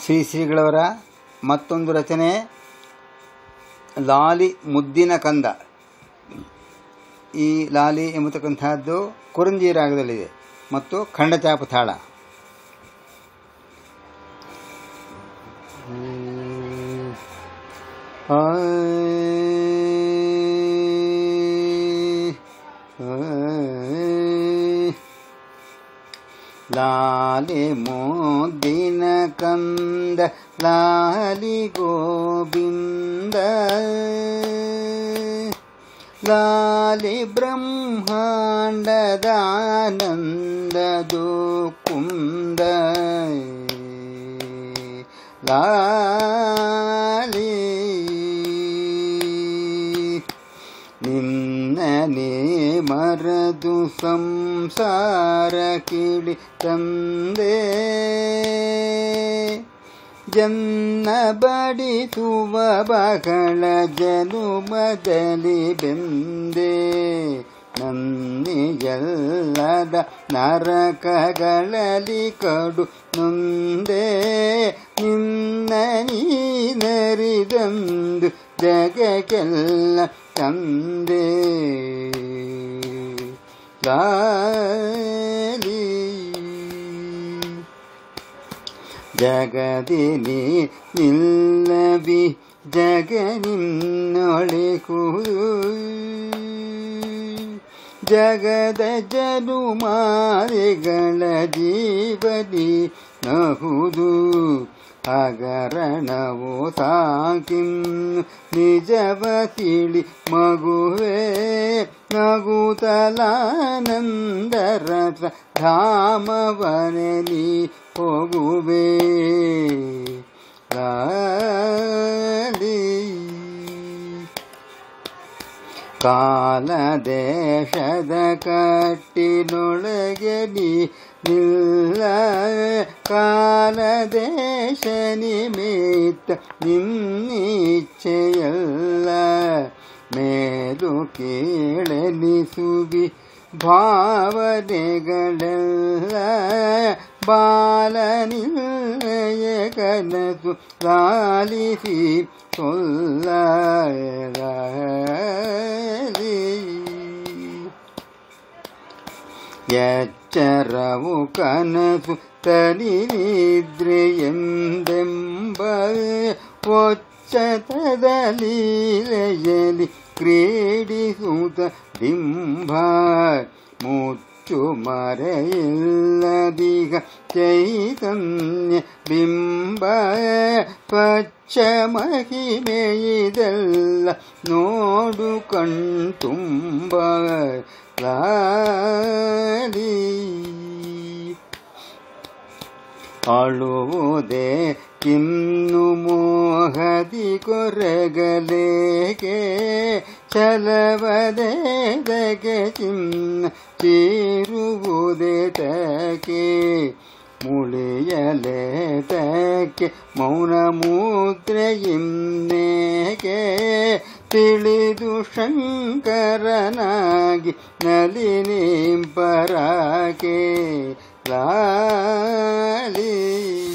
ಶ್ರೀ ಶ್ರೀಗಳವರ ಮತ್ತೊಂದು ರಚನೆ ಲಾಲಿ ಮುದ್ದಿನ ಕಂದ ಈ ಲಾಲಿ ಎಂಬತಕ್ಕಂತಹದ್ದು ಕುರಂಜಿ ರಾಗದಲ್ಲಿದೆ ಮತ್ತು ಖಂಡಚಾಪ ತಾಳ ಲಾಲಿ ಮುದ್ದಿನ ಕಂದ ಲಾಲಿ ಗೋವಿಂದ ಲಾಲಿ ಬ್ರಹ್ಮಾಂಡದಾನಂದದು ಕುಂದ ಲಾಲಿ ನಿನ್ನನೆ ಮರದು ಸಂಸಾರ ಕಿಳಿ ತಂದೆ ಜನ್ನ ಬಡಿಸುವ ಬಗಳ ಜನುಮದಲ್ಲಿ ಬೆಂದೆ ನನ್ನಿಯಲ್ಲದ ನರಕಗಳಲ್ಲಿ ಕಡು ನೊಂದೆ ನಿನ್ನ ನೀನರಿದಂದು ಜಗಕ್ಕೆಲ್ಲ ತಂದೆ ಲಾಲಿ ಜಗದಿನಿ ನಿಲ್ಲವಿ ಜಗ ನಿನ್ನೊಳೆಕುದು ಜಗದ ಜನುಮಾರಿಗಳ ಜೀವನಿ ನಹುದು ಹಗರಣವು ಸಾಕಿನ್ನು ನಿಜವ ತಿಳಿ ಮಗುವೆ ನಗುತಲಾನಂದರಸ ಧಾಮವನೆ ನೀ ಹೋಗುವೆ ಲಾಲಿ ಕಾಲ ದೇಶದ ಕಟ್ಟಿನೊಳಗೆ ನೀ ನಿಲ್ಲ ಕಾಲ ದೇಶ ನಿಮಿತ್ತ ನಿನ್ನಿಚ್ಛೆಯಲ್ಲ ಮೇಲು ಕೀಳೆನಿಸುವಿ ಭಾವನೆಗಳೆಲ್ಲ ಬಾಲನಿಲ್ಲಯ ಕನಸು ಲಾಲಿಸಿ ಎಚ್ಚರವು ಕನಸು ತನಿದ್ರೆ ಎಂದೆಂಬ ಒಚ್ಚತದ ಲೀಲೆಯಲಿ ಕ್ರೀಡಿಸುತ್ತ ಬಿಂಬ ಮುಚ್ಚು ಮರೆಯಿಲ್ಲದೀಗ ಚೈತನ್ಯ ಬಿಂಬ ಪಚ್ಚ ಮಹಿಮೆಯಿದೆಲ್ಲ ನೋಡು ಕಣ್ತುಂಬ ಲಾಲಿ ಅಳುವುದೇ ಕಿನ್ನು ಮೋಹದಿ ಕೊರಗಲೇಕೆ ಚಲವದೇದಗೆ ಚಿನ್ನ ಚೀರುವುದೇ ತಕೆ ಮುಳಿಯಲೇಟಕ್ಕೆ ಮೌನ ಮುದ್ರೆಯಿನ್ನೇಕೆ ತಿಳಿದು ಶಂಕರನಾಗಿ ನಲಿನಿಂಪರಾಕೆ ಲಾಲಿ